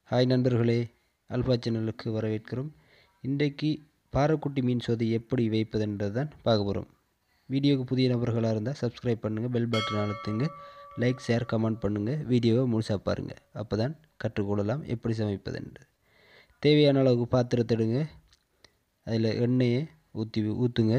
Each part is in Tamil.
ஹாய் நண்பர்களே அல்ஃபா சேனலுக்கு வரவேற்கிறோம் இன்றைக்கு பாறைக்குட்டி மீன் சோதை எப்படி வைப்பதுன்றது தான் பார்க்க போகிறோம் வீடியோவுக்கு புதிய நபர்களாக இருந்தால் சப்ஸ்கிரைப் பண்ணுங்கள் பெல் பட்டன் அழுத்துங்க லைக் ஷேர் கமெண்ட் பண்ணுங்கள் வீடியோவை முழுசாக பாருங்கள் அப்போ தான் கற்றுக்கொள்ளலாம் எப்படி சமைப்பதுன்று தேவையான அளவுக்கு பாத்திரத்தை எடுங்க அதில் எண்ணெயை ஊற்றி ஊற்றுங்க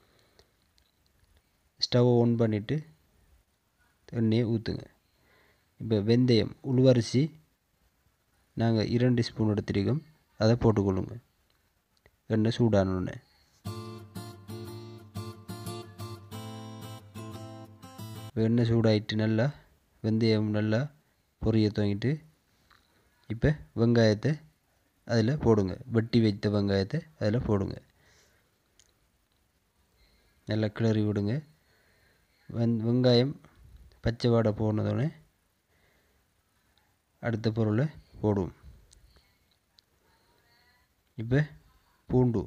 ஸ்டவ்வை ஆன் பண்ணிவிட்டு எண்ணெயை ஊற்றுங்க இப்போ வெந்தயம் உளுவரிசி நாங்கள் இரண்டு ஸ்பூன் எடுத்துருக்கோம் அதை போட்டுக்கொள்ளுங்க எண்ணெய் சூடானோடனே எண்ணெய் சூடாயிட்டு நல்லா வெந்தயம் நல்லா பொரிய துவங்கிட்டு இப்போ வெங்காயத்தை அதில் போடுங்க வெட்டி வைத்த வெங்காயத்தை அதில் போடுங்க நல்லா கிளறி விடுங்க வெந் வெங்காயம் பச்சை வாடை போனதோடனே அடுத்த பொருளை போடுவோம் இப்போ பூண்டு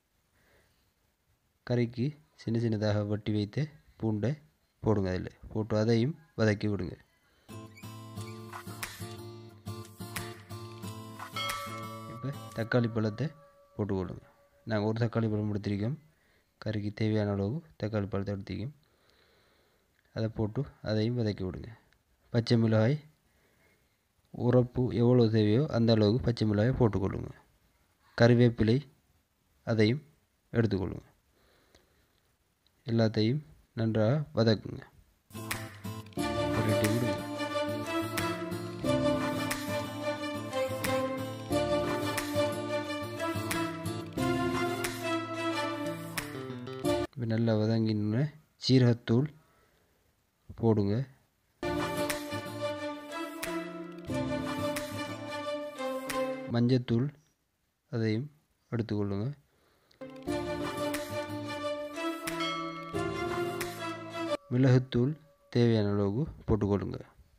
கறிக்கு சின்ன சின்னதாக வெட்டி வைத்து பூண்டை போடுங்க அதில் போட்டு அதையும் வதக்கி விடுங்க இப்போ தக்காளி பழத்தை போட்டுக்கொள்ளுங்க நாங்கள் ஒரு தக்காளி பழம் எடுத்திருக்கோம் கறிக்கு தேவையான அளவு தக்காளி பழத்தை எடுத்திருக்கோம் அதை போட்டு அதையும் வதக்கி விடுங்க பச்சை மிளகாய் உரப்பு எவ்வளோ தேவையோ அந்த அளவுக்கு பச்சை மிளகாயை போட்டுக்கொள்ளுங்க கறிவேப்பிலை அதையும் எடுத்துக்கொள்ளுங்க எல்லாத்தையும் நன்றாக வதக்குங்க விடுங்க இப்போ நல்லா வதங்கின சீரகத்தூள் போடுங்க மஞ்சத்தூள் அதையும் எடுத்துக்கொள்ளுங்க மிளகுத்தூள் தேவையான அளவுக்கு போட்டுக்கொள்ளுங்க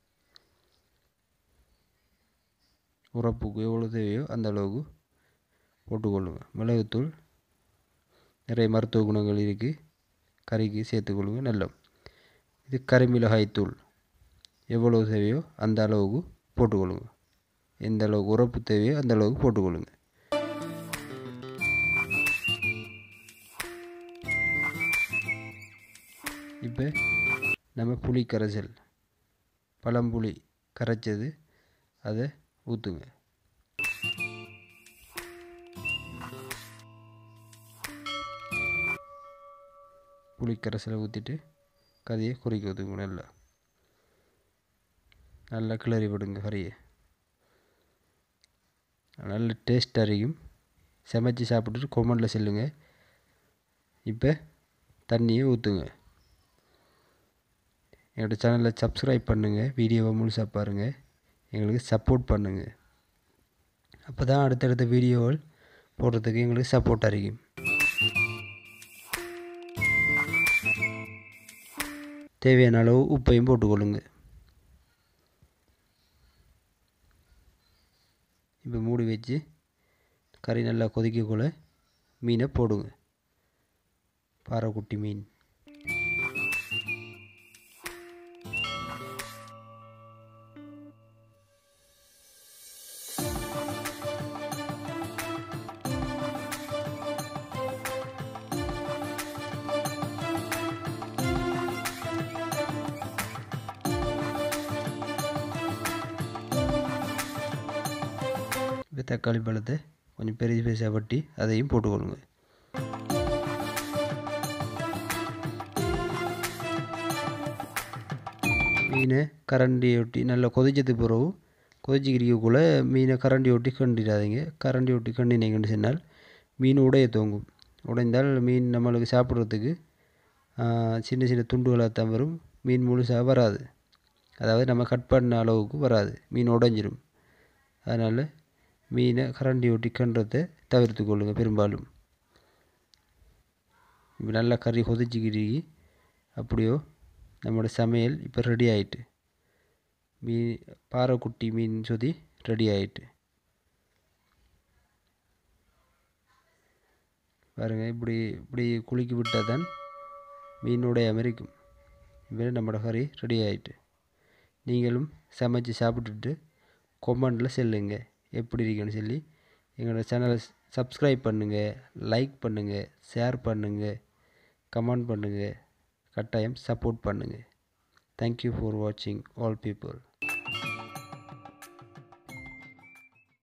உரப்புக்கு எவ்வளோ தேவையோ அந்த அளவுக்கு போட்டுக்கொள்ளுங்க மிளகுத்தூள் நிறைய மருத்துவ குணங்கள் இருக்குது கறிக்கு சேர்த்துக்கொள்ளுங்க நல்ல இது கறிமிளகாய் தூள் எவ்வளோ தேவையோ அந்த அளவுக்கு போட்டுக்கொள்ளுங்க எந்த அளவுக்கு உரப்பு தேவையோ அந்த அளவுக்கு போட்டுக்கொள்ளுங்க இப்போ நம்ம புளி கரைசல் பழம்புளி கரைச்சது அதை ஊற்றுங்க புளி கரைசலை ஊற்றிட்டு கதையை குறைக்க ஊற்றுங்க நல்லா நல்லா கிளறி விடுங்க கறியை நல்ல டேஸ்ட்டாக இருக்கும் சமைச்சு சாப்பிட்டுட்டு கொமெண்டில் செல்லுங்க இப்போ தண்ணியை ஊற்றுங்க என்னோடய சேனலை சப்ஸ்கிரைப் பண்ணுங்கள் வீடியோவை முழுசாக பாருங்கள் எங்களுக்கு சப்போர்ட் பண்ணுங்கள் அப்போ தான் அடுத்தடுத்த வீடியோகள் போடுறதுக்கு எங்களுக்கு சப்போர்ட்டாக இருக்கும் தேவையான அளவு உப்பையும் போட்டுக்கொள்ளுங்க இப்போ மூடி வச்சு கறி நல்லா கொதிக்கக்குள்ள மீனை போடுங்க பாறைக்குட்டி மீன் இப்போ தக்காளி பழத்தை கொஞ்சம் பெரிய பெருசாக வட்டி அதையும் போட்டுக்கொள்ளுங்க மீனை கரண்டியை ஒட்டி நல்லா கொதிச்சது பிறகு கொதிச்சிக்கிறக்குள்ளே மீனை கரண்டி ஒட்டி கண்டிடாதீங்க கரண்டி ஒட்டி கண்டினீங்கன்னு சொன்னால் மீன் உடைய தோங்கும் உடைந்தால் மீன் நம்மளுக்கு சாப்பிட்றதுக்கு சின்ன சின்ன துண்டுகளாக தான் வரும் மீன் முழுசாக வராது அதாவது நம்ம கட் பண்ண அளவுக்கு வராது மீன் உடஞ்சிரும் அதனால் மீனை கரண்டி ஒட்டி கன்றதை தவிர்த்து கொள்ளுங்கள் பெரும்பாலும் இப்போ நல்லா கறி கொதிச்சிக்கிறி அப்படியோ நம்மளோட சமையல் இப்போ ரெடி ஆயிட்டு மீன் பாறைக்குட்டி மீன் சொதி ரெடி ஆயிட்டு பாருங்கள் இப்படி இப்படி குலுக்கி விட்டால் தான் மீனுடைய அமெரிக்கும் இப்போ நம்மளோட கறி ரெடி ஆயிட்டு நீங்களும் சமைச்சு சாப்பிட்டுட்டு கொமெண்டில் செல்லுங்க எப்படி இருக்குன்னு சொல்லி எங்களோட சேனலை சப்ஸ்கிரைப் பண்ணுங்கள் லைக் பண்ணுங்கள் ஷேர் பண்ணுங்கள் கமெண்ட் பண்ணுங்கள் கட்டாயம் சப்போர்ட் பண்ணுங்கள் தேங்க்யூ ஃபார் வாட்சிங் ஆல் பீப்புள்